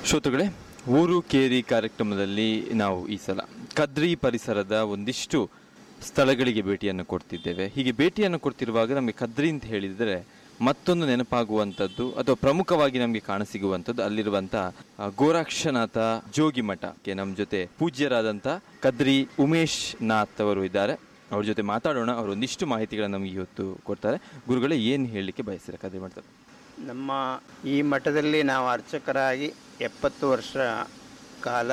ಶ್ರೋತೃಗಳೇ ಊರು ಕೇರಿ ಕಾರ್ಯಕ್ರಮದಲ್ಲಿ ನಾವು ಈ ಸಲ ಕದ್ರಿ ಪರಿಸರದ ಒಂದಿಷ್ಟು ಸ್ಥಳಗಳಿಗೆ ಭೇಟಿಯನ್ನು ಕೊಡ್ತಿದ್ದೇವೆ ಹೀಗೆ ಭೇಟಿಯನ್ನು ಕೊಡ್ತಿರುವಾಗ ನಮಗೆ ಕದ್ರಿ ಅಂತ ಹೇಳಿದರೆ ಮತ್ತೊಂದು ನೆನಪಾಗುವಂಥದ್ದು ಅಥವಾ ಪ್ರಮುಖವಾಗಿ ನಮಗೆ ಕಾಣಸಿಗುವಂಥದ್ದು ಅಲ್ಲಿರುವಂಥ ಆ, ಗೋರಕ್ಷನಾಥ ಜೋಗಿ ಮಠಕ್ಕೆ ನಮ್ಮ ಜೊತೆ ಪೂಜ್ಯರಾದಂಥ ಕದ್ರಿ ಉಮೇಶ್ ನಾಥ್ ಅವರು ಇದ್ದಾರೆ ಅವ್ರ ಜೊತೆ ಮಾತಾಡೋಣ ಅವರು ಒಂದಿಷ್ಟು ಮಾಹಿತಿಗಳನ್ನು ನಮಗೆ ಇವತ್ತು ಕೊಡ್ತಾರೆ ಗುರುಗಳೇ ಏನು ಹೇಳಲಿಕ್ಕೆ ಬಯಸ್ತಾರೆ ಕದ್ರಿ ಮಾಡ್ತಾರೆ ನಮ್ಮ ಈ ಮಠದಲ್ಲಿ ನಾವು ಅರ್ಚಕರಾಗಿ ಎಪ್ಪತ್ತು ವರ್ಷ ಕಾಲ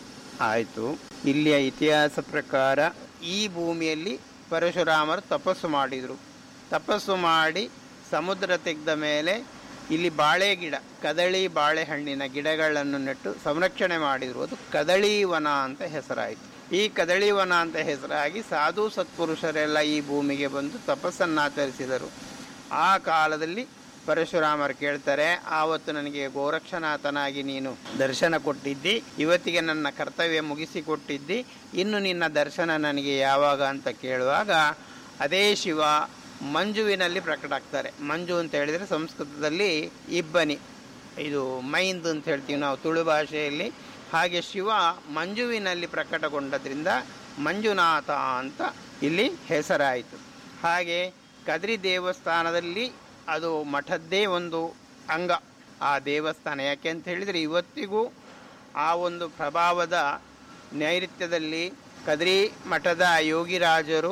ಆಯಿತು ಇಲ್ಲಿಯ ಇತಿಹಾಸ ಪ್ರಕಾರ ಈ ಭೂಮಿಯಲ್ಲಿ ಪರಶುರಾಮರು ತಪಸ್ಸು ಮಾಡಿದರು ತಪಸ್ಸು ಮಾಡಿ ಸಮುದ್ರ ತೆಗೆದ ಮೇಲೆ ಇಲ್ಲಿ ಬಾಳೆ ಗಿಡ ಕದಳಿ ಬಾಳೆಹಣ್ಣಿನ ಗಿಡಗಳನ್ನು ನೆಟ್ಟು ಸಂರಕ್ಷಣೆ ಮಾಡಿದರು ಅದು ಕದಳಿ ವನ ಅಂತ ಹೆಸರಾಯಿತು ಈ ಕದಳಿ ವನ ಅಂತ ಹೆಸರಾಗಿ ಸಾಧು ಸತ್ಪುರುಷರೆಲ್ಲ ಈ ಭೂಮಿಗೆ ಬಂದು ತಪಸ್ಸನ್ನಾಚರಿಸಿದರು ಆ ಕಾಲದಲ್ಲಿ ಪರಶುರಾಮರು ಕೇಳ್ತಾರೆ ಆವತ್ತು ನನಗೆ ಗೋರಕ್ಷನಾಥನಾಗಿ ನೀನು ದರ್ಶನ ಕೊಟ್ಟಿದ್ದಿ ಇವತ್ತಿಗೆ ನನ್ನ ಕರ್ತವ್ಯ ಮುಗಿಸಿಕೊಟ್ಟಿದ್ದಿ ಇನ್ನು ನಿನ್ನ ದರ್ಶನ ನನಗೆ ಯಾವಾಗ ಅಂತ ಕೇಳುವಾಗ ಅದೇ ಶಿವ ಮಂಜುವಿನಲ್ಲಿ ಪ್ರಕಟ ಆಗ್ತಾರೆ ಮಂಜು ಅಂತ ಹೇಳಿದರೆ ಸಂಸ್ಕೃತದಲ್ಲಿ ಇಬ್ಬನಿ ಇದು ಮೈಂದ್ ಅಂತ ಹೇಳ್ತೀವಿ ನಾವು ತುಳು ಭಾಷೆಯಲ್ಲಿ ಹಾಗೆ ಶಿವ ಮಂಜುವಿನಲ್ಲಿ ಪ್ರಕಟಗೊಂಡದ್ರಿಂದ ಮಂಜುನಾಥ ಅಂತ ಇಲ್ಲಿ ಹೆಸರಾಯಿತು ಹಾಗೆ ಕದ್ರಿ ದೇವಸ್ಥಾನದಲ್ಲಿ ಅದು ಮಠದ್ದೇ ಒಂದು ಅಂಗ ಆ ದೇವಸ್ಥಾನ ಯಾಕೆ ಅಂತ ಹೇಳಿದರೆ ಇವತ್ತಿಗೂ ಆ ಒಂದು ಪ್ರಭಾವದ ನೈಋತ್ಯದಲ್ಲಿ ಕದ್ರಿ ಮಠದ ಯೋಗಿರಾಜರು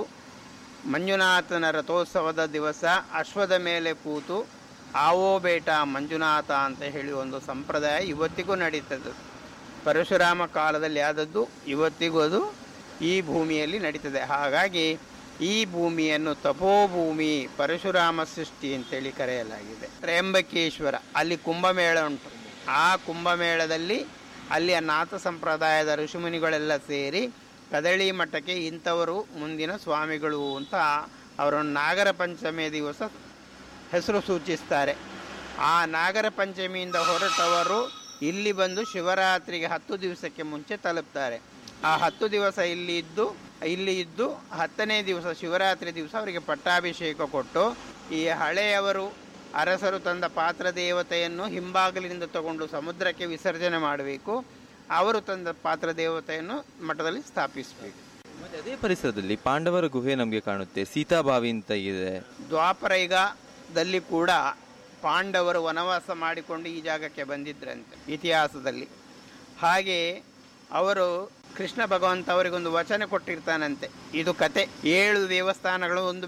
ಮಂಜುನಾಥನ ರಥೋತ್ಸವದ ದಿವಸ ಅಶ್ವದ ಮೇಲೆ ಕೂತು ಆವೋ ಬೇಟ ಮಂಜುನಾಥ ಅಂತ ಹೇಳಿ ಒಂದು ಸಂಪ್ರದಾಯ ಇವತ್ತಿಗೂ ನಡೀತದೆ ಪರಶುರಾಮ ಕಾಲದಲ್ಲಿ ಆದದ್ದು ಇವತ್ತಿಗೂ ಅದು ಈ ಭೂಮಿಯಲ್ಲಿ ನಡೀತದೆ ಹಾಗಾಗಿ ಈ ಭೂಮಿಯನ್ನು ತಪೋಭೂಮಿ ಪರಶುರಾಮ ಸೃಷ್ಟಿ ಅಂತೇಳಿ ಕರೆಯಲಾಗಿದೆ ತ್ರ್ಯಂಬಕೇಶ್ವರ ಅಲ್ಲಿ ಕುಂಭಮೇಳ ಉಂಟು ಆ ಕುಂಭಮೇಳದಲ್ಲಿ ಅಲ್ಲಿಯ ನಾಥ ಸಂಪ್ರದಾಯದ ಋಷಿಮುನಿಗಳೆಲ್ಲ ಸೇರಿ ಕದಳಿ ಮಠಕ್ಕೆ ಇಂಥವರು ಮುಂದಿನ ಸ್ವಾಮಿಗಳು ಅಂತ ಅವರನ್ನು ನಾಗರ ಪಂಚಮಿಯ ದಿವಸ ಹೆಸರು ಸೂಚಿಸ್ತಾರೆ ಆ ನಾಗರ ಪಂಚಮಿಯಿಂದ ಹೊರಟವರು ಇಲ್ಲಿ ಬಂದು ಶಿವರಾತ್ರಿಗೆ ಹತ್ತು ದಿವಸಕ್ಕೆ ಮುಂಚೆ ತಲುಪ್ತಾರೆ ಆ ಹತ್ತು ದಿವಸ ಇಲ್ಲಿ ಇದ್ದು ಇಲ್ಲಿ ಇದ್ದು ಹತ್ತನೇ ದಿವಸ ಶಿವರಾತ್ರಿ ದಿವಸ ಅವರಿಗೆ ಪಟ್ಟಾಭಿಷೇಕ ಕೊಟ್ಟು ಈ ಹಳೆಯವರು ಅರಸರು ತಂದ ಪಾತ್ರ ದೇವತೆಯನ್ನು ಹಿಂಬಾಗಿಲಿನಿಂದ ತಗೊಂಡು ಸಮುದ್ರಕ್ಕೆ ವಿಸರ್ಜನೆ ಮಾಡಬೇಕು ಅವರು ತಂದ ಪಾತ್ರ ದೇವತೆಯನ್ನು ಮಠದಲ್ಲಿ ಸ್ಥಾಪಿಸಬೇಕು ಮತ್ತೆ ಅದೇ ಪರಿಸರದಲ್ಲಿ ಪಾಂಡವರ ಗುಹೆ ನಮಗೆ ಕಾಣುತ್ತೆ ಸೀತಾಬಾವಿ ಅಂತ ಇದೆ ದ್ವಾಪರ ಯುಗದಲ್ಲಿ ಕೂಡ ಪಾಂಡವರು ವನವಾಸ ಮಾಡಿಕೊಂಡು ಈ ಜಾಗಕ್ಕೆ ಬಂದಿದ್ರಂತೆ ಇತಿಹಾಸದಲ್ಲಿ ಹಾಗೆ ಅವರು ಕೃಷ್ಣ ಭಗವಂತ ಅವರಿಗೊಂದು ವಚನ ಕೊಟ್ಟಿರ್ತಾನಂತೆ ಇದು ಕತೆ ಏಳು ದೇವಸ್ಥಾನಗಳು ಒಂದು